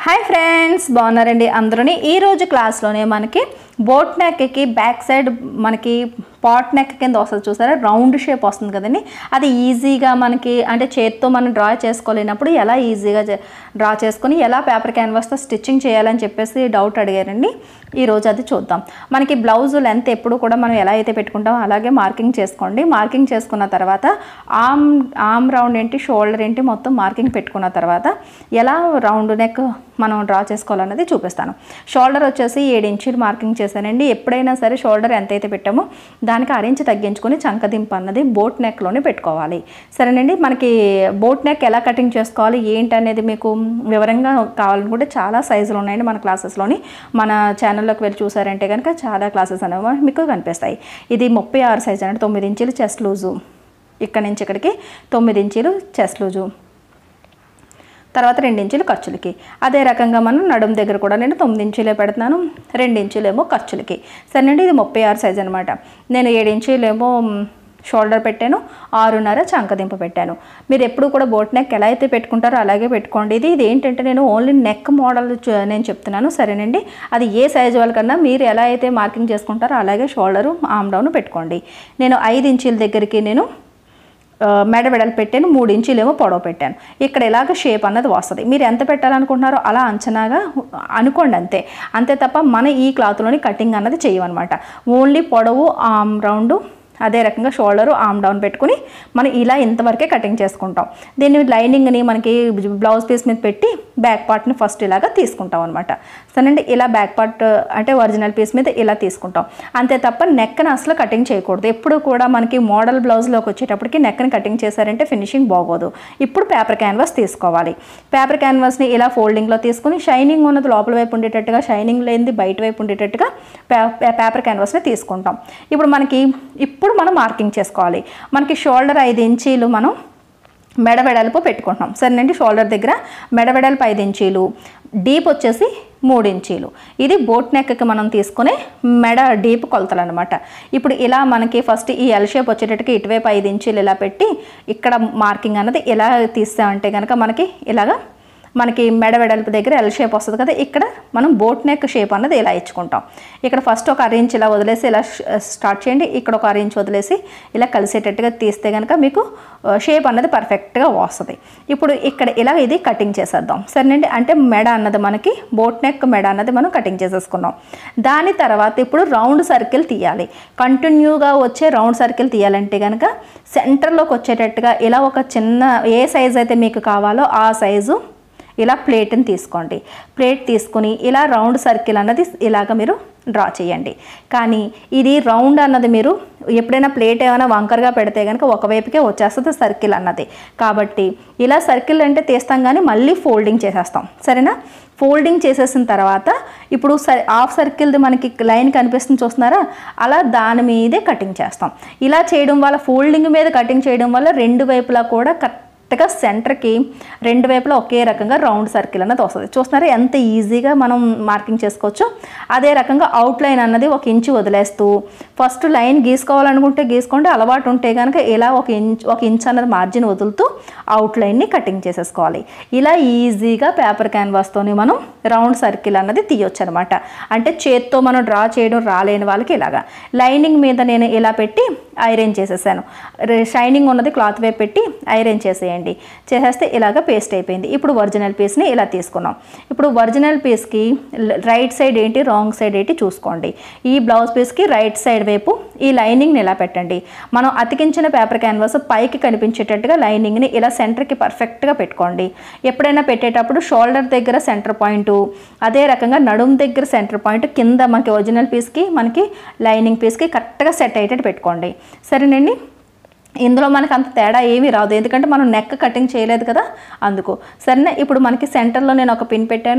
hi friends బాగున్నారండి అందరూని ఈరోజు క్లాస్లోనే మనకి బోట్ నెక్కి బ్యాక్ సైడ్ మనకి పాట్ నెక్ కింద వస్తుంది చూసారా రౌండ్ షేప్ వస్తుంది కదండి అది ఈజీగా మనకి అంటే చేత్తో మనం డ్రా చేసుకోలేనప్పుడు ఎలా ఈజీగా డ్రా చేసుకొని ఎలా పేపర్ క్యాన్వాస్తో స్టిచ్చింగ్ చేయాలని చెప్పేసి డౌట్ అడిగారండి ఈరోజు అది చూద్దాం మనకి బ్లౌజ్ లెంత్ ఎప్పుడు కూడా మనం ఎలా అయితే పెట్టుకుంటామో అలాగే మార్కింగ్ చేసుకోండి మార్కింగ్ చేసుకున్న తర్వాత ఆమ్ ఆమ్ రౌండ్ ఏంటి షోల్డర్ ఏంటి మొత్తం మార్కింగ్ పెట్టుకున్న తర్వాత ఎలా రౌండ్ నెక్ మనం డ్రా చేసుకోవాలన్నది చూపిస్తాను షోల్డర్ వచ్చేసి ఏడు ఇంచులు మార్కింగ్ చేశానండి ఎప్పుడైనా సరే షోల్డర్ ఎంతైతే పెట్టామో దానికి అరించి తగ్గించుకొని చంకదింపు అన్నది బోట్ నెక్లోనే పెట్టుకోవాలి సరేనండి మనకి బోట్ నెక్ ఎలా కటింగ్ చేసుకోవాలి ఏంటి అనేది మీకు వివరంగా కావాలనుకుంటే చాలా సైజులు ఉన్నాయండి మన క్లాసెస్లోని మన ఛానల్లోకి వెళ్ళి చూసారంటే కనుక చాలా క్లాసెస్ అనేవి మీకు కనిపిస్తాయి ఇది ముప్పై ఆరు సైజ్ అంటే తొమ్మిది ఇంచులు చెస్ట్ లూజు ఇక్కడ నుంచి ఇక్కడికి తొమ్మిది ఇంచులు చెస్ట్ లూజు తర్వాత రెండు ఇంచులు ఖర్చులకి అదే రకంగా మనం నడుం దగ్గర కూడా నేను తొమ్మిది ఇంచులే పెడుతున్నాను రెండు ఇంచులేమో ఖర్చులకి సరేనండి ఇది ముప్పై ఆరు సైజ్ అనమాట నేను ఏడు ఇంచులేమో షోల్డర్ పెట్టాను ఆరున్నర చంకదింపు పెట్టాను మీరు ఎప్పుడు కూడా బోట్ నెక్ ఎలా అయితే పెట్టుకుంటారో అలాగే పెట్టుకోండి ఇది ఇది ఏంటంటే నేను ఓన్లీ నెక్ మోడల్ చూ- నేను చెప్తున్నాను సరేనండి అది ఏ సైజు వాళ్ళకన్నా మీరు ఎలా అయితే మార్కింగ్ చేసుకుంటారో అలాగే షోల్డరు ఆమ్ డౌన్ పెట్టుకోండి నేను ఐదు ఇంచుల దగ్గరికి నేను ఆ, మెడ వెడలు పెట్టాను మూడు ఇంచులేమో పొడవు పెట్టాను ఇక్కడ ఇలాగ షేప్ అన్నది వస్తుంది మీరు ఎంత పెట్టాలనుకుంటున్నారో అలా అంచనాగా అనుకోండి అంతే అంతే తప్ప మన ఈ క్లాత్లోని కటింగ్ అన్నది చేయమన్నమాట ఓన్లీ పొడవు ఆమ్ రౌండ్ అదే రకంగా షోల్డరు ఆమ్ డౌన్ పెట్టుకుని మనం ఇలా ఇంతవరకే కటింగ్ చేసుకుంటాం దీన్ని లైనింగ్ని మనకి బ్లౌజ్ పీస్ మీద పెట్టి బ్యాక్ పార్ట్ని ఫస్ట్ ఇలాగా తీసుకుంటాం అనమాట సరేనండి ఇలా బ్యాక్ పార్ట్ అంటే ఒరిజినల్ పీస్ మీద ఇలా తీసుకుంటాం అంతే తప్ప నెక్ని అసలు కటింగ్ చేయకూడదు ఎప్పుడు కూడా మనకి మోడల్ బ్లౌజ్లోకి వచ్చేటప్పటికి నెక్ని కటింగ్ చేశారంటే ఫినిషింగ్ బాగోదు ఇప్పుడు పేపర్ క్యాన్వాస్ తీసుకోవాలి పేపర్ క్యాన్వాస్ని ఇలా ఫోల్డింగ్లో తీసుకుని షైనింగ్ ఉన్నది లోపల వైపు ఉండేటట్టుగా షైనింగ్ లేనిది బయట వైపు ఉండేటట్టుగా పే- పే- పేపర్ క్యాన్వాస్ని తీసుకుంటాం ఇప్పుడు మనకి ఇప్పుడు మనం మార్కింగ్ చేసుకోవాలి మనకి షోల్డర్ ఐదు ఇంచీలు మనం మెడ వెడల్పు పెట్టుకుంటున్నాం సరేనండి షోల్డర్ దగ్గర మెడ వెడల్పు ఐదు ఇంచీలు డీప్ వచ్చేసి మూడు ఇంచీలు ఇది బోట్ నెక్కి మనం తీసుకునే మెడ డీప్ కొలతలు అనమాట ఇప్పుడు ఇలా మనకి ఫస్ట్ ఈ ఎల్ షేప్ వచ్చేటట్టుగా ఇటువైపు ఐదు ఇంచీలు ఇలా పెట్టి ఇక్కడ మార్కింగ్ అన్నది ఎలా తీస్తామంటే కనుక మనకి ఇలాగా మనకి మెడ వెడల్పు దగ్గర ఎల్ షేప్ వస్తుంది కదా ఇక్కడ మనం బోట్ నెక్ షేప్ అన్నది ఇలా ఇచ్చుకుంటాం ఇక్కడ ఫస్ట్ ఒక అరేంజ్ ఇలా వదిలేసి ఇలా స్టార్ట్ చేయండి ఇక్కడ ఒక అరేంజ్ వదిలేసి ఇలా కలిసేటట్టుగా తీస్తే కనుక మీకు షేప్ అన్నది పర్ఫెక్ట్గా వస్తుంది ఇప్పుడు ఇక్కడ ఇలా ఇది కటింగ్ చేసేద్దాం సరేనండి అంటే మెడ అన్నది మనకి బోట్ నెక్ మెడ అన్నది మనం కటింగ్ చేసేసుకున్నాం దాని తర్వాత ఇప్పుడు రౌండ్ సర్కిల్ తీయాలి కంటిన్యూగా వచ్చే రౌండ్ సర్కిల్ తీయాలంటే కనుక సెంటర్లోకి వచ్చేటట్టుగా ఇలా ఒక చిన్న ఏ సైజ్ అయితే మీకు కావాలో ఆ సైజు ఇలా ప్లేట్ని తీసుకోండి ప్లేట్ తీసుకుని ఇలా రౌండ్ సర్కిల్ అన్నది ఇలాగ మీరు డ్రా చేయండి కానీ ఇది రౌండ్ అన్నది మీరు ఎప్పుడైనా ప్లేట్ ఏమైనా వంకరగా పెడితే కనుక ఒకవైపుకే వచ్చేస్తుంది సర్కిల్ అన్నది కాబట్టి ఇలా సర్కిల్ అంటే తీస్తాం కానీ మళ్ళీ ఫోల్డింగ్ చేసేస్తాం సరేనా ఫోల్డింగ్ చేసేసిన తర్వాత ఇప్పుడు సర్ హాఫ్ సర్కిల్ది మనకి లైన్ కనిపిస్తుంది చూస్తున్నారా అలా దాని మీదే కటింగ్ చేస్తాం ఇలా చేయడం వల్ల ఫోల్డింగ్ మీద కటింగ్ చేయడం వల్ల రెండు వైపులా కూడా కరెక్ట్ కరెక్ట్గా సెంటర్కి రెండు వైపులా ఒకే రకంగా రౌండ్ సర్కిల్ అన్నది వస్తుంది చూస్తున్నారా ఎంత ఈజీగా మనం మార్కింగ్ చేసుకోవచ్చు అదే రకంగా అవుట్ లైన్ అన్నది ఒక ఇంచు వదిలేస్తూ ఫస్ట్ లైన్ గీసుకోవాలనుకుంటే గీసుకోండి అలవాటు ఉంటే కనుక ఇలా ఒక ఇంచ్ ఒక ఇంచ్ అన్నది మార్జిన్ వదులుతూ అవుట్ లైన్ని కటింగ్ చేసేసుకోవాలి ఇలా ఈజీగా పేపర్ క్యాన్వాస్తోని మనం రౌండ్ సర్కిల్ అన్నది తీయొచ్చు అనమాట అంటే చేత్తో మనం డ్రా చేయడం రాలేని వాళ్ళకి ఇలాగా లైనింగ్ మీద నేను ఇలా పెట్టి ఐరన్ చేసేసాను రే- షైనింగ్ ఉన్నది క్లాత్ వైపు పెట్టి ఐరన్ చేసేయండి చేసేస్తే ఇలాగ పేస్ట్ అయిపోయింది ఇప్పుడు ఒరిజినల్ పీస్ని ఇలా తీసుకున్నాం ఇప్పుడు ఒరిజినల్ పీస్కి రైట్ సైడ్ ఏంటి రాంగ్ సైడ్ ఏంటి చూసుకోండి ఈ బ్లౌజ్ పీస్కి రైట్ సైడ్ వైపు ఈ లైనింగ్ని ఇలా పెట్టండి మనం అతికించిన పేపర్ క్యాన్వాస్ పైకి కనిపించేటట్టుగా లైనింగ్ని ఇలా సెంటర్కి పర్ఫెక్ట్గా పెట్టుకోండి ఎప్పుడైనా పెట్టేటప్పుడు షోల్డర్ దగ్గర సెంటర్ పాయింట్ అదే రకంగా నడుం దగ్గర సెంటర్ పాయింట్ కింద మనకి ఒరిజినల్ పీస్కి మనకి లైనింగ్ పీస్కి కరెక్ట్గా సెట్ అయ్యేటట్టు పెట్టుకోండి సరేనండి ఇందులో మనకు అంత తేడా ఏమీ రాదు ఎందుకంటే మనం నెక్ కటింగ్ చేయలేదు కదా అందుకు సరేనా ఇప్పుడు మనకి సెంటర్లో నేను ఒక పిన్ పెట్టాను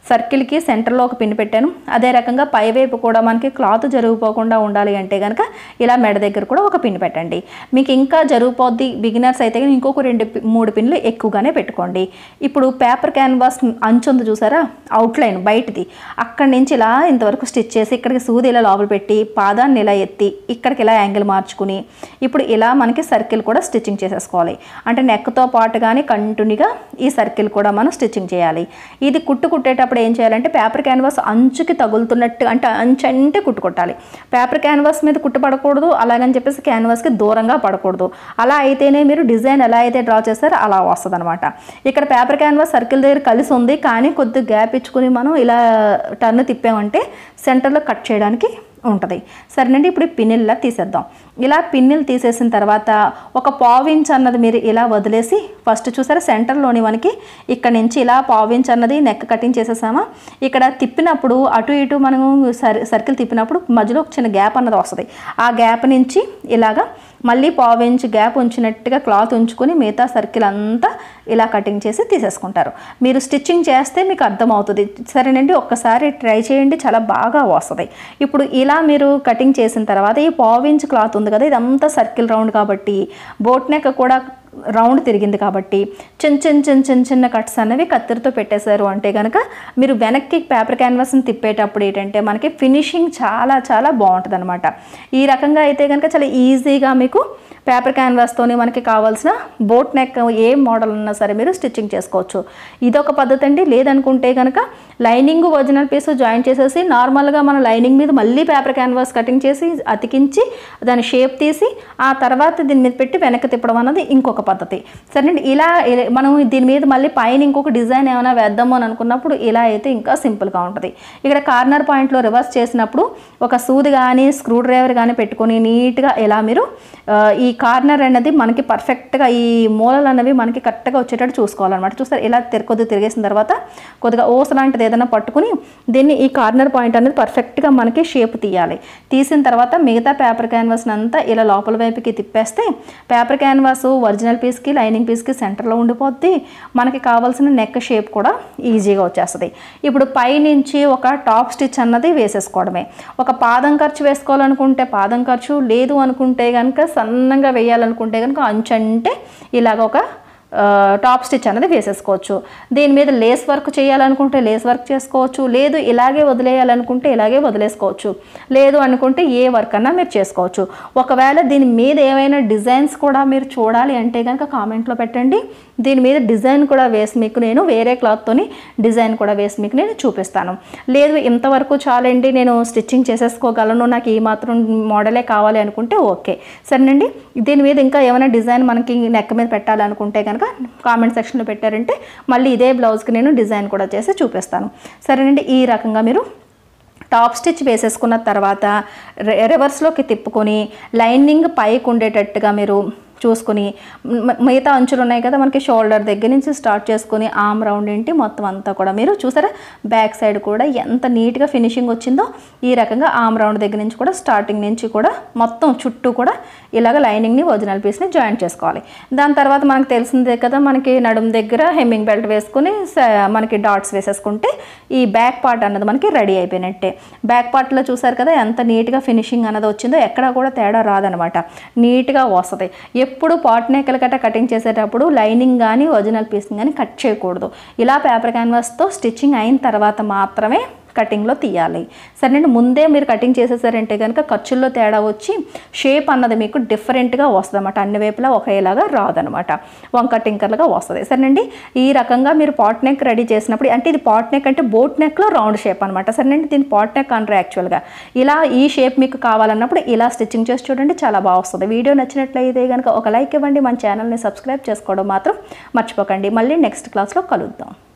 సర్కిల్కి సెంటర్లో ఒక పిన్ పెట్టాను అదే రకంగా పై వైపు కూడా మనకి క్లాత్ జరిగిపోకుండా ఉండాలి అంటే కనుక ఇలా మెడ దగ్గర కూడా ఒక పిన్ పెట్టండి మీకు ఇంకా జరిగిపోద్ది బిగినర్స్ అయితే కనుక ఇంకొక రెండు పి- మూడు పిన్లు ఎక్కువగానే పెట్టుకోండి ఇప్పుడు పేపర్ క్యాన్వాస్ అంచు ఉంది చూసారా అవుట్లైన్ బయటిది అక్కడి నుంచి ఇలా ఇంతవరకు స్టిచ్ చేసి ఇక్కడికి సూది ఇలా లోపల పెట్టి పాదాన్ని ఇలా ఎత్తి ఇక్కడికి ఇలా యాంగిల్ మార్చుకుని ఇప్పుడు ఇలా మనకి సర్కిల్ కూడా స్టిచ్చింగ్ చేసేసుకోవాలి అంటే నెక్తో పాటు కానీ కంటిన్యూగా ఈ సర్కిల్ కూడా మనం స్టిచ్చింగ్ చేయాలి ఇది కుట్టు కుట్టేటప్పుడు ఏం చేయాలంటే పేపర్ క్యాన్వాస్ అంచుకి తగులుతున్నట్టు అంటే అంచు అంటే కుట్టు కొట్టాలి పేపర్ క్యాన్వాస్ మీద కుట్టు పడకూడదు అలాగని చెప్పేసి క్యాన్వాస్కి దూరంగా పడకూడదు అలా అయితేనే మీరు డిజైన్ ఎలా అయితే డ్రా చేస్తారో అలా వస్తుంది అనమాట ఇక్కడ పేపర్ క్యాన్వాస్ సర్కిల్ దగ్గర కలిసి ఉంది కానీ కొద్దిగా గ్యాప్ ఇచ్చుకుని మనం ఇలా టర్న్ తిప్పామంటే సెంటర్లో కట్ చేయడానికి ఉంటుంది సరేనండి ఇప్పుడు ఈ పిన్నిల్లా తీసేద్దాం ఇలా పిన్నిలు తీసేసిన తర్వాత ఒక పావు ఇంచ్ అన్నది మీరు ఇలా వదిలేసి ఫస్ట్ చూసారా సెంటర్లోని మనకి ఇక్కడ నుంచి ఇలా పావు ఇంచ్ అన్నది నెక్ కటింగ్ చేసేసామా ఇక్కడ తిప్పినప్పుడు అటు ఇటు మనము సర్ సర్కిల్ తిప్పినప్పుడు మధ్యలో ఒక చిన్న గ్యాప్ అన్నది వస్తుంది ఆ గ్యాప్ నుంచి ఇలాగా మళ్ళీ పావు ఇంచ్ గ్యాప్ ఉంచినట్టుగా క్లాత్ ఉంచుకొని మిగతా సర్కిల్ అంతా ఇలా కటింగ్ చేసి తీసేసుకుంటారు మీరు స్టిచ్చింగ్ చేస్తే మీకు అర్థమవుతుంది సరేనండి ఒక్కసారి ట్రై చేయండి చాలా బాగా వస్తుంది ఇప్పుడు ఇలా మీరు కటింగ్ చేసిన తర్వాత ఈ పావు ఇంచ్ క్లాత్ ఉంది కదా ఇదంతా సర్కిల్ రౌండ్ కాబట్టి బోట్ నెక్ కూడా రౌండ్ తిరిగింది కాబట్టి చిన్న చిన్న చిన్న చిన్న చిన్న కట్స్ అనేవి కత్తిరితో పెట్టేశారు అంటే కనుక మీరు వెనక్కి పేపర్ క్యాన్వాస్ని తిప్పేటప్పుడు ఏంటంటే మనకి ఫినిషింగ్ చాలా చాలా బాగుంటుంది అనమాట ఈ రకంగా అయితే కనుక చాలా ఈజీగా మీకు పేపర్ క్యాన్వాస్తోని మనకి కావాల్సిన బోట్ నెక్ ఏ మోడల్ ఉన్నా సరే మీరు స్టిచ్చింగ్ చేసుకోవచ్చు ఇదొక పద్ధతి అండి లేదనుకుంటే కనుక లైనింగ్ ఒరిజినల్ పీస్ జాయిన్ చేసేసి నార్మల్గా మన లైనింగ్ మీద మళ్ళీ పేపర్ క్యాన్వాస్ కటింగ్ చేసి అతికించి దాని షేప్ తీసి ఆ తర్వాత దీని మీద పెట్టి వెనక్కి తిప్పడం అన్నది ఇంకొక పద్ధతి సరేనండి ఇలా ఇలా- మనం దీని మీద మళ్ళీ పైన ఇంకొక డిజైన్ ఏమైనా వేద్దాము అని అనుకున్నప్పుడు ఇలా అయితే ఇంకా సింపుల్గా ఉంటుంది ఇక్కడ కార్నర్ పాయింట్లో రివర్స్ చేసినప్పుడు ఒక సూది కానీ స్క్రూ డ్రైవర్ కానీ పెట్టుకొని నీట్గా ఇలా మీరు ఆ, ఈ కార్నర్ అనేది మనకి పర్ఫెక్ట్గా ఈ మూలలు అనేవి మనకి కరెక్ట్గా వచ్చేటట్టు చూసుకోవాలన్నమాట చూస్తారు ఇలా తిర కొద్దిగా తిరిగేసిన తర్వాత కొద్దిగా ఓస లాంటిది ఏదైనా పట్టుకుని దీన్ని ఈ కార్నర్ పాయింట్ అనేది పర్ఫెక్ట్గా మనకి షేప్ తీయాలి తీసిన తర్వాత మిగతా పేపర్ క్యాన్వాస్ని అంతా ఇలా లోపల వైపుకి తిప్పేస్తే పేపర్ క్యాన్వాస్ ఒరిజినల్ పీస్కి లైనింగ్ పీస్కి సెంటర్లో ఉండిపోద్ది మనకి కావాల్సిన నెక్ షేప్ కూడా ఈజీగా వచ్చేస్తుంది ఇప్పుడు పైనుంచి ఒక టాప్ స్టిచ్ అన్నది వేసేసుకోవడమే ఒక పాదం ఖర్చు వేసుకోవాలనుకుంటే పాదం ఖర్చు లేదు అనుకుంటే కనుక సన్నంగా వేయాలనుకుంటే కనుక అంచంటే ఇలాగ ఒక ఆ, టాప్ స్టిచ్ అనేది వేసేసుకోవచ్చు దీని మీద లేస్ వర్క్ చేయాలనుకుంటే లేస్ వర్క్ చేసుకోవచ్చు లేదు ఇలాగే వదిలేయాలనుకుంటే ఇలాగే వదిలేసుకోవచ్చు లేదు అనుకుంటే ఏ వర్క్ అన్నా మీరు చేసుకోవచ్చు ఒకవేళ దీని మీద ఏమైనా డిజైన్స్ కూడా మీరు చూడాలి అంటే కనుక కామెంట్లో పెట్టండి దీని మీద డిజైన్ కూడా వేసి మీకు నేను వేరే క్లాత్తోని డిజైన్ కూడా వేసి మీకు నేను చూపిస్తాను లేదు ఇంతవరకు చాలండి నేను స్టిచ్చింగ్ చేసేసుకోగలను నాకు ఈ మాత్రం మోడలే కావాలి అనుకుంటే ఓకే సరేనండి దీని మీద ఇంకా ఏమైనా డిజైన్ మనకి నెక్ మీద పెట్టాలనుకుంటే కనుక కామెంట్ సెక్షన్లో పెట్టారంటే మళ్ళీ ఇదే బ్లౌజ్కి నేను డిజైన్ కూడా చేసి చూపిస్తాను సరేనండి ఈ రకంగా మీరు టాప్ స్టిచ్ వేసేసుకున్న తర్వాత రె- రివర్స్లోకి తిప్పుకొని లైనింగ్ పైకి ఉండేటట్టుగా మీరు చూసుకుని మ- మిగతా అంచులు ఉన్నాయి కదా మనకి షోల్డర్ దగ్గర నుంచి స్టార్ట్ చేసుకుని ఆమ్ రౌండ్ ఏంటి మొత్తం అంతా కూడా మీరు చూసారా బ్యాక్ సైడ్ కూడా ఎంత నీట్గా ఫినిషింగ్ వచ్చిందో ఈ రకంగా ఆమ్ రౌండ్ దగ్గర నుంచి కూడా స్టార్టింగ్ నుంచి కూడా మొత్తం చుట్టూ కూడా ఇలాగ లైనింగ్ని ఒరిజినల్ పీస్ని జాయిన్ చేసుకోవాలి దాని తర్వాత మనకు తెలిసిందే కదా మనకి నడుము దగ్గర హెమ్మింగ్ బెల్ట్ వేసుకుని స- మనకి డాట్స్ వేసేసుకుంటే ఈ బ్యాక్ పార్ట్ అన్నది మనకి రెడీ అయిపోయినట్టే బ్యాక్ పార్ట్లో చూసారు కదా ఎంత నీట్గా ఫినిషింగ్ అన్నది వచ్చిందో ఎక్కడ కూడా తేడా రాదనమాట నీట్గా వస్తుంది ఎప్పుడు పాట్ నెక్కల గట్ట కటింగ్ చేసేటప్పుడు లైనింగ్ కానీ ఒరిజినల్ పీస్ కానీ కట్ చేయకూడదు ఇలా పేపర్ క్యాన్వాస్తో స్టిచ్చింగ్ అయిన తర్వాత మాత్రమే కటింగ్లో తీయాలి సరేనండి ముందే మీరు కటింగ్ చేసేసారంటే కనుక ఖర్చుల్లో తేడా వచ్చి షేప్ అన్నది మీకు డిఫరెంట్గా వస్తుంది అనమాట అన్ని వైపులా ఒకేలాగా రాదనమాట వంక టింకర్లుగా వస్తుంది సరేనండి ఈ రకంగా మీరు పాట్ నెక్ రెడీ చేసినప్పుడు అంటే ఇది పాట్ నెక్ అంటే బోట్ నెక్లో రౌండ్ షేప్ అనమాట సరేనండి దీన్ని పాట్ నెక్ అంటారు యాక్చువల్గా ఇలా ఈ షేప్ మీకు కావాలన్నప్పుడు ఇలా స్టిచ్చింగ్ చేసి చూడండి చాలా బాగా వస్తుంది వీడియో నచ్చినట్లయితే కనుక ఒక లైక్ ఇవ్వండి మన ఛానల్ని సబ్స్క్రైబ్ చేసుకోవడం మాత్రం మర్చిపోకండి మళ్ళీ నెక్స్ట్ క్లాస్లో కలుద్దాం